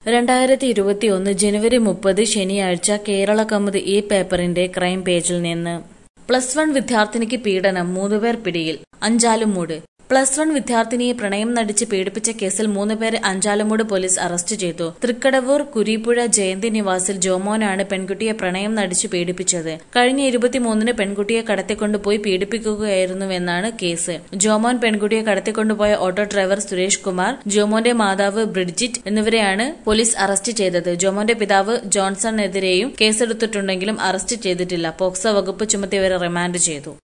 രണ്ടായിരത്തി ഇരുപത്തിയൊന്ന് ജനുവരി മുപ്പത് ശനിയാഴ്ച കേരള കൗമുദി ഈ പേപ്പറിന്റെ ക്രൈം പേജിൽ നിന്ന് പ്ലസ് വൺ വിദ്യാർത്ഥിനിക്ക് പീഡനം മൂന്നുപേർ പിടിയിൽ അഞ്ചാലുമൂട് പ്ലസ് വൺ വിദ്യാർത്ഥിനിയെ പ്രണയം നടിച്ച് പീഡിപ്പിച്ച കേസിൽ മൂന്നുപേരെ അഞ്ചാലുമൂട് പോലീസ് അറസ്റ്റ് ചെയ്തു തൃക്കടവൂർ കുരീപ്പുഴ ജയന്തി നിവാസിൽ ജോമോനാണ് പെൺകുട്ടിയെ പ്രണയം നടിച്ച് പീഡിപ്പിച്ചത് കഴിഞ്ഞ ഇരുപത്തിമൂന്നിന് പെൺകുട്ടിയെ കടത്തിക്കൊണ്ടുപോയി പീഡിപ്പിക്കുകയായിരുന്നുവെന്നാണ് കേസ് ജോമോൻ പെൺകുട്ടിയെ കടത്തിക്കൊണ്ടുപോയ ഓട്ടോ ഡ്രൈവർ സുരേഷ് കുമാർ ജോമോന്റെ മാതാവ് ബ്രിഡ്ജിറ്റ് എന്നിവരെയാണ് പോലീസ് അറസ്റ്റ് ചെയ്തത് ജോമോന്റെ പിതാവ് ജോൺസണിനെതിരെയും കേസെടുത്തിട്ടുണ്ടെങ്കിലും അറസ്റ്റ് ചെയ്തിട്ടില്ല പോക്സോ വകുപ്പ് ചുമത്തിയവരെ റിമാൻഡ് ചെയ്തു